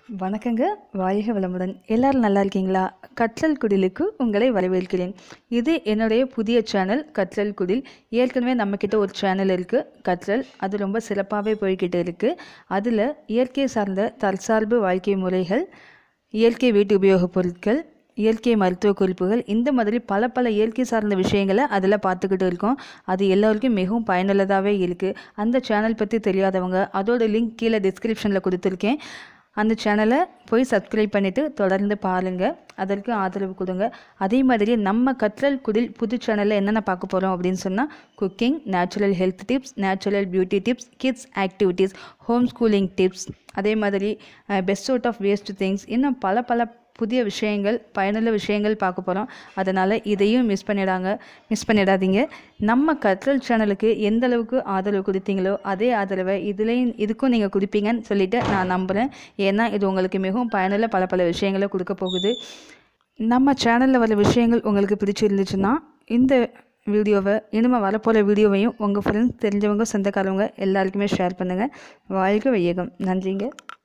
வணக்கங்க வாழ்க வளமுடன் எல்லாரும் நல்லா இருக்கீங்களா கற்றல் குடிலுக்கு உங்களை வரவேற்கிறேன் இது என்னுடைய புதிய சேனல் கற்றல் குடில் ஏற்கனவே நம்மக்கிட்ட ஒரு சேனல் இருக்குது கற்றல் அது ரொம்ப சிறப்பாகவே போய்கிட்டு இருக்குது அதில் இயற்கை சார்ந்த தற்சார்பு வாழ்க்கை முறைகள் இயற்கை வீட்டு உபயோகப் பொருட்கள் இயற்கை மருத்துவ குறிப்புகள் இந்த மாதிரி பல பல இயற்கை சார்ந்த விஷயங்களை அதில் பார்த்துக்கிட்டு இருக்கோம் அது எல்லோருக்கும் மிகவும் பயனுள்ளதாகவே இருக்குது அந்த சேனல் பற்றி தெரியாதவங்க அதோட லிங்க் கீழே டிஸ்கிரிப்ஷனில் கொடுத்துருக்கேன் அந்த சேனலை போய் சப்ஸ்கிரைப் பண்ணிவிட்டு தொடர்ந்து பாருங்கள் அதற்கு ஆதரவு கொடுங்க அதே மாதிரி நம்ம கற்றல் குடில் புது சேனலில் என்னென்ன பார்க்க போகிறோம் அப்படின்னு சொன்னால் cooking natural health tips natural beauty tips kids activities home schooling tips அதே மாதிரி best out of waste things இன்னும் பல பல புதிய விஷயங்கள் பயனுள்ள விஷயங்கள் பார்க்க போகிறோம் அதனால் இதையும் மிஸ் பண்ணிடாங்க மிஸ் பண்ணிடாதீங்க நம்ம கற்றல் சேனலுக்கு எந்த அளவுக்கு ஆதரவு கொடுத்தீங்களோ அதே ஆதரவை இதுலேயும் இதுக்கும் நீங்கள் கொடுப்பீங்கன்னு சொல்லிட்டு நான் நம்புகிறேன் ஏன்னா இது உங்களுக்கு மிகவும் பயனுள்ள பல பல விஷயங்களை கொடுக்க போகுது நம்ம சேனலில் வர விஷயங்கள் உங்களுக்கு பிடிச்சிருந்துச்சுன்னா இந்த வீடியோவை இனிமேல் வரப்போகிற வீடியோவையும் உங்கள் ஃப்ரெண்ட்ஸ் தெரிஞ்சவங்க சொந்தக்காரவங்க எல்லாருக்குமே ஷேர் பண்ணுங்கள் வாழ்க வையகம் நன்றிங்க